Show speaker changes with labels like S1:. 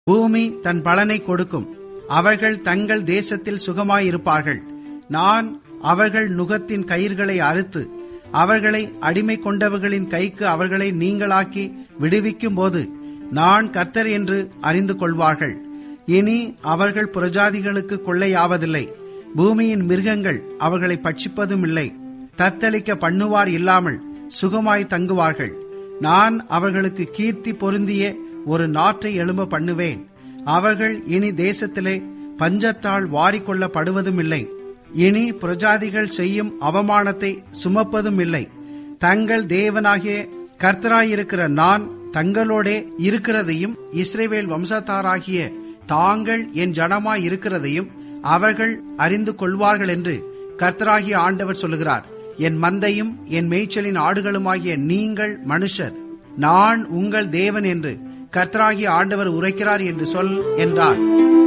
S1: பூமி தன் பலனை கொடுக்கும் அவர்கள் தங்கள் தேசத்தில் சுகமாயிருப்பார்கள் நான் அவர்கள் நுகத்தின் கயிர்களை அறுத்து அவர்களை அடிமை கொண்டவர்களின் கைக்கு அவர்களை நீங்களாக்கி விடுவிக்கும் போது நான் கர்த்தர் என்று அறிந்து கொள்வார்கள் இனி அவர்கள் புரஜாதிகளுக்கு கொள்ளையாவதில்லை பூமியின் மிருகங்கள் அவர்களை பட்சிப்பதும் இல்லை தத்தளிக்க பண்ணுவார் இல்லாமல் சுகமாய் தங்குவார்கள் நான் அவர்களுக்கு கீர்த்தி பொருந்திய ஒரு நாற்றை எழும்ப பண்ணுவேன் அவர்கள் இனி தேசத்திலே பஞ்சத்தால் வாரிக்கொள்ளப்படுவதும் இல்லை இனி புரஜாதிகள் செய்யும் அவமானத்தை சுமப்பதும் இல்லை தங்கள் தேவனாகிய கர்த்தராயிருக்கிற நான் தங்களோடே இருக்கிறதையும் இஸ்ரேவேல் வம்சத்தாராகிய தாங்கள் என் ஜனமாய் இருக்கிறதையும் அவர்கள் அறிந்து கொள்வார்கள் என்று கர்த்தராகிய ஆண்டவர் சொல்லுகிறார் என் மந்தையும் என் மேய்ச்சலின் ஆடுகளுமாகிய நீங்கள் மனுஷர் நான் உங்கள் தேவன் என்று கர்த்தராகிய ஆண்டவர் உரைக்கிறார் என்று சொல் என்றார்